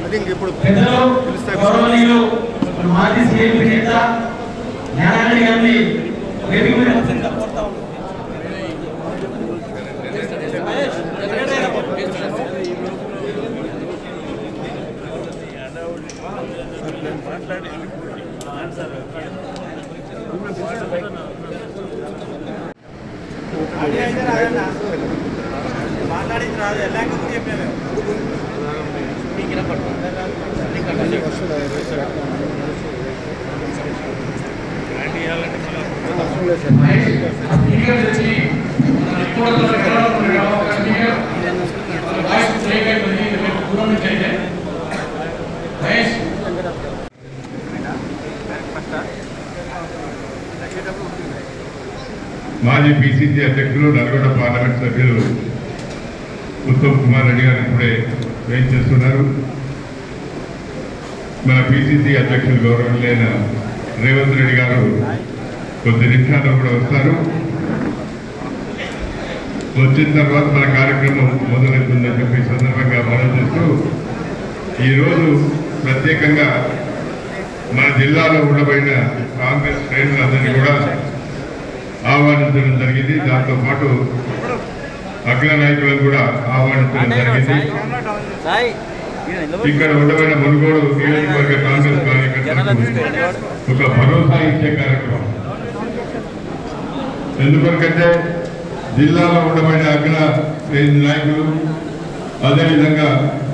I think ఇప్పుడు పెద్దలు గౌరవనీయులు మన మాజీ సీఎం నేత జ్ఞానారెడ్డి గారిని వేదిక మీద స్పీకర్ తెచ్చి మన రిపోర్టర్ల వెళ్ళాలనుకునే ఒక స్పీకర్ వాయిస్ బ్రేక్ అయిపోయింది రేపు దూరం నుంచి అయితే మహేష్ మాజీ పిసిసి అధ్యక్షులు నల్గొండ పార్లమెంట్ సభ్యులు ఉత్తమ్ కుమార్ రెడ్డి గారు ఇప్పుడే వేం చేస్తున్నారు మన పిసిసి అధ్యక్షులు గౌరవనీయులైన రేవంత్ రెడ్డి గారు కొద్ది నిమిషాల్లో కూడా వస్తారు వచ్చిన తర్వాత మన కార్యక్రమం మొదలవుతుందని చెప్పి ఈ సందర్భంగా మనం చేస్తూ ఈరోజు ప్రత్యేకంగా మన జిల్లాలో ఉండబడిన కాంగ్రెస్ శ్రేణులందరినీ కూడా ఆహ్వానించడం జరిగింది దాంతో పాటు అగ్ర నాయకులను కూడా ఆహ్వానించడం జరిగింది ఇక్కడ ఉండబడిన మునుగోడు నియోజకవర్గ కాంగ్రెస్ కార్యకర్తలకు ఒక భరోసా ఇచ్చే కార్యక్రమం ఎందుకంటే జిల్లాలో ఉండబడిన అగ్ర శ్రేణి నాయకులు అదేవిధంగా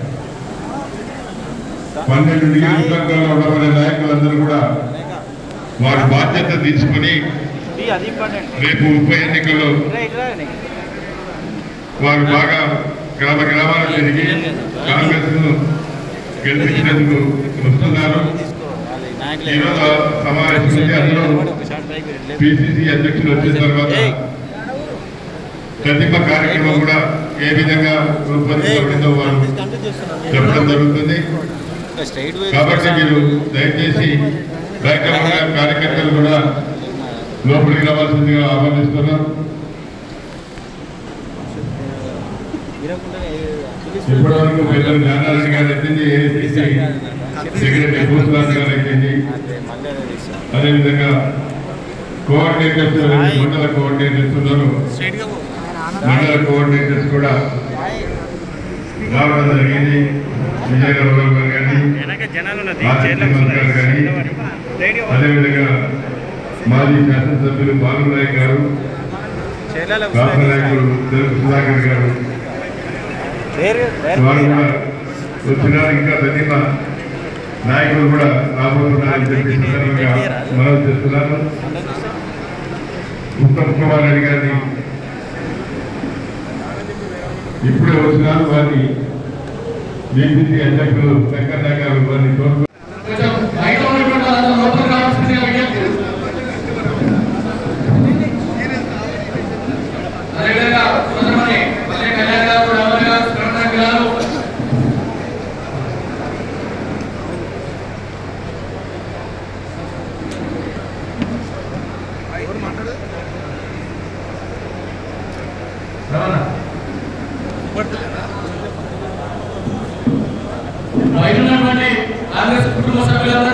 పన్నెండు నియోజకవర్గాల్లో ఉండబడిన నాయకులందరూ కూడా వారి బాధ్యత తీసుకుని రేపు ఉప ఎన్నికల్లో వారు బాగా గ్రామ గ్రామాలు తిరిగి కాంగ్రెస్ ను గెలిపించినందుకు వస్తున్నారు ఈరోజు సమావేశం ఉంది అందులో పిసిసి అధ్యక్షులు వచ్చిన తర్వాత ప్రతిభ కార్యక్రమం కూడా ఏ విధంగా రూపొందించబడిందో వారు చెప్పడం జరుగుతుంది కాబట్టి మీరు దయచేసి బయట ఉన్న కార్యకర్తలు కూడా లోపలికి రావాల్సిందిగా ఆహ్వానిస్తున్నాం ఇప్పటివరకు పెద్దలు జ్ఞానారెడ్డి గారు ఎత్తింది ఏఐసిసి సెక్రటరీ భూసురాజ్ గారు ఎత్తింది అదేవిధంగా కోఆర్డినేటర్స్ మండల కోఆర్డినేటర్స్ ఉన్నారు మండల కోఆర్డినేటర్స్ కూడా రావడం జరిగింది విజయరావు గారు కానీ ఆదిత్యనాథ్ గారు కానీ అదేవిధంగా మాజీ శాసనసభ్యులు బాలునాయక్ గారు రాష్ట్ర నాయకులు తెలుగు సుధాకర్ గారు వారు కూడా వచ్చినారు ఇంకా ప్రతిమ నాయకులు కూడా రాబోతున్నారని చెప్పి సందర్భంగా మనం చేస్తున్నాను ఉత్తమ్ కుమార్ రెడ్డి గారిని ఇప్పుడే వచ్చినారు వారిని బీసీసీ అధ్యక్షులు వెంకన్న గారు వారిని కోరుకు కొంచెం బయట ఉన్నటువంటి వాళ్ళందరూ లోపలికి రావాల్సిందిగా విజ్ఞప్తి అదేవిధంగా సుబ్రహ్మణ్య పల్లె కళ్యాణ్ గారు రామన్ గారు సుబ్రహ్మణ్య గారు రమణ బయట ఉన్నటువంటి కాంగ్రెస్ కుటుంబ సభ్యులందరూ